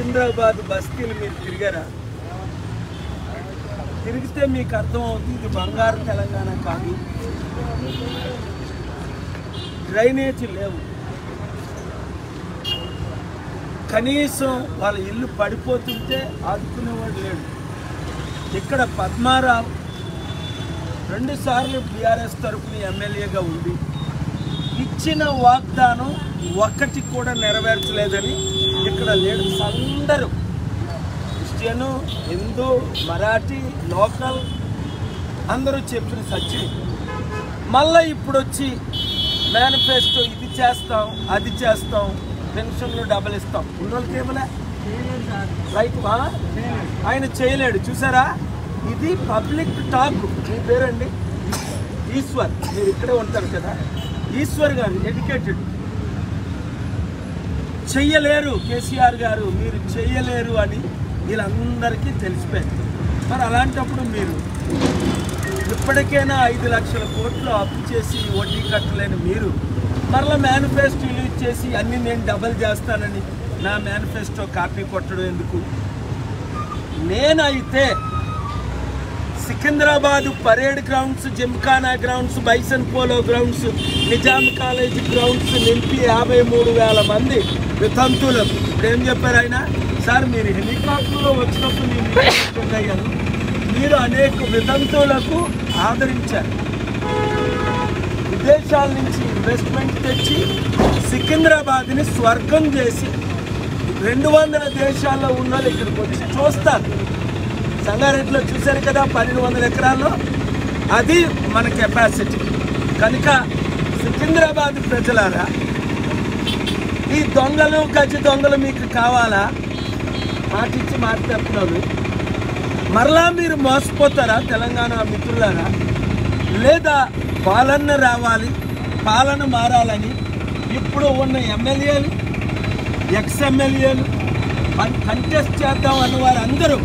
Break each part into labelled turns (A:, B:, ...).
A: సికింద్రాబాద్ బస్తీలు మీరు తిరిగారా తిరిగితే మీకు అర్థమవుతుంది ఇది బంగారు తెలంగాణ కాదు డ్రైనేజ్ లేవు కనీసం వాళ్ళ ఇల్లు పడిపోతుంటే ఆదుకునేవాడు లేడు ఇక్కడ పద్మారావు రెండు సార్లు బీఆర్ఎస్ తరఫున ఎమ్మెల్యేగా ఉండి ఇచ్చిన వాగ్దానం ఒక్కటి కూడా నెరవేర్చలేదని ఇక్కడ లీడర్స్ అందరూ క్రిస్టియను హిందూ మరాఠీ లోకల్ అందరూ చెప్పిన సత్యం మళ్ళీ ఇప్పుడు వచ్చి మేనిఫెస్టో ఇది చేస్తాం అది చేస్తాం పెన్షన్లు డబల్ ఇస్తాం ఉన్నోళ్ళకి ఏమలే రైట్ మా ఆయన చేయలేడు చూసారా ఇది పబ్లిక్ టాక్ మీ పేరండి ఈశ్వర్ మీరు ఇక్కడే ఉంటారు కదా ఈశ్వర్ గారు ఎడ్యుకేటెడ్ చెయ్యలేరు కేసీఆర్ గారు మీరు చెయ్యలేరు అని వీళ్ళందరికీ తెలిసిపోయింది మరి అలాంటప్పుడు మీరు ఇప్పటికైనా ఐదు లక్షల కోట్లు అప్పు చేసి వడ్డీ కట్టలేని మీరు మరలా మేనిఫెస్టో రిలీజ్ చేసి అన్ని నేను డబల్ చేస్తానని నా మేనిఫెస్టో కాపీ కొట్టడం ఎందుకు నేనైతే Secunderabad parade grounds Gymkhana grounds Bison polo grounds Nizam college grounds నింపి యాభై మూడు వేల మంది వితంతులకు ఇప్పుడు ఏం చెప్పారు ఆయన సార్ మీరు హెలికాప్టర్లో వచ్చినప్పుడు నేను ఇంటర్వ్యూకి అయ్యాను మీరు అనేక వితంతువులకు ఆదరించారు విదేశాల నుంచి ఇన్వెస్ట్మెంట్ తెచ్చి సికింద్రాబాద్ని స్వర్గం చేసి రెండు వందల దేశాల్లో ఉన్న వాళ్ళు ఇక్కడికి వచ్చి చూస్తారు సంగారెడ్డిలో చూశారు కదా పన్నెండు వందల ఎకరాల్లో అది మన కెపాసిటీ కనుక సికింద్రాబాద్ ప్రజలారా ఈ దొంగలు గజ దొంగలు మీకు కావాలా మాటిచ్చి మాట తప్పినోళ్ళు మరలా మీరు మోసపోతారా తెలంగాణ మిత్రులారా లేదా పాలన రావాలి పాలన మారాలని ఇప్పుడు ఉన్న ఎమ్మెల్యేలు ఎక్స్ ఎమ్మెల్యేలు కంటెస్ట్ చేద్దాం అన్న వారందరూ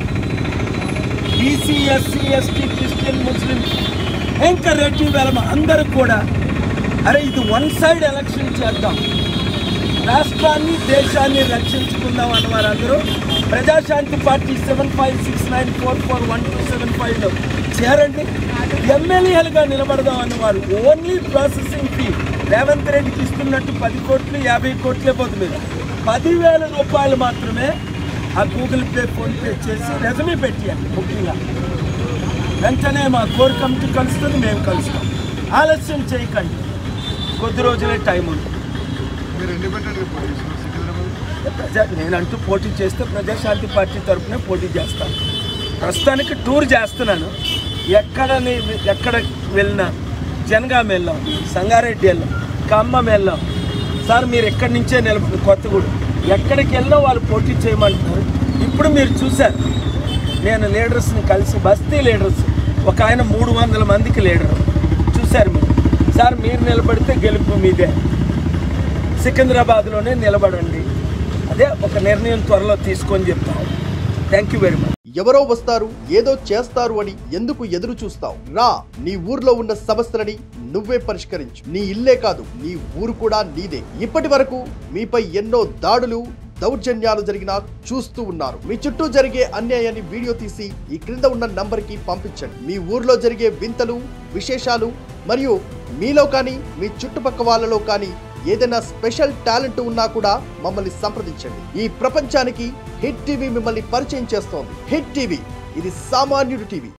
A: BC SC ST Christian Muslim ఇంకా రెడ్డి వెలమ అందరూ కూడా అరే ఇది వన్ సైడ్ ఎలక్షన్ చేద్దాం రాష్ట్రాన్ని దేశాన్ని రక్షించుకుందాం అన్న వారందరూ Prajashanti party seven five six nine four four one two seven ఫైవ్లో చేరండి ఎమ్మెల్యేలుగా నిలబడదాం అన్నవారు ఓన్లీ ప్రాసెసింగ్ ఫీ రేవంత్ రెడ్డికి ఇస్తున్నట్టు పది కోట్లు యాభై కోట్లే పోతుంది పదివేల రూపాయలు మాత్రమే ఆ గూగుల్ పే ఫోన్పే చేసి రెజమీ పెట్టియండి ముఖ్యంగా వెంటనే మా కోర్ కమిటీ కలుస్తుంది మేము కలుస్తాం ఆలస్యం చేయకండి కొద్ది రోజులే టైం ఉంది
B: మీరు ఇండిపెండెంట్గా పోటీ చేస్తున్నారు సికింద్రాబాద్
A: ప్రజా నేనంటూ పోటీ చేస్తే ప్రజాశాంతి పార్టీ తరఫున పోటీ చేస్తాను ప్రస్తుతానికి టూర్ చేస్తున్నాను ఎక్కడ నీ- ఎక్కడ వెళ్ళినా జనగాం వెళ్ళాం సంగారెడ్డి వెళ్ళాం ఖమ్మం వెళ్ళాం సార్ మీరు ఎక్కడి నుంచే నిలబడి కొత్తగూడు ఎక్కడికి వెళ్ళినా వాళ్ళు పోటీ చేయమంటున్నారు ఇప్పుడు మీరు చూశారు నేను లీడర్స్ని కలిసి బస్తీ లీడర్స్ ఒక ఆయన మూడు వందల మందికి లీడర్ చూశారు మీరు సార్ మీరు నిలబడితే గెలుపు మీదే సికింద్రాబాద్లోనే నిలబడండి అదే ఒక నిర్ణయం త్వరలో తీసుకొని చెప్తాను థ్యాంక్ యూ వెరీ మచ్
C: ఎవరో వస్తారు ఏదో చేస్తారు అని ఎందుకు ఎదురు చూస్తావు రా నీ ఊర్లో ఉన్న సమస్యలని నువ్వే పరిష్కరించు నీ ఇల్లే కాదు నీ ఊరు కూడా నీదే ఇప్పటి వరకు మీపై ఎన్నో దాడులు దౌర్జన్యాలు జరిగినా చూస్తూ ఉన్నారు మీ చుట్టూ జరిగే అన్యాయాన్ని వీడియో తీసి ఈ క్రింద ఉన్న నంబర్కి పంపించండి మీ ఊర్లో జరిగే వింతలు విశేషాలు మరియు మీలో కానీ మీ చుట్టుపక్క వాళ్ళలో కానీ ఏదైనా స్పెషల్ టాలెంట్ ఉన్నా కూడా మమ్మల్ని సంప్రదించండి ఈ ప్రపంచానికి హిట్ టీవీ మిమ్మల్ని పరిచయం చేస్తోంది హిట్ టీవీ ఇది సామాన్యుడి టీవీ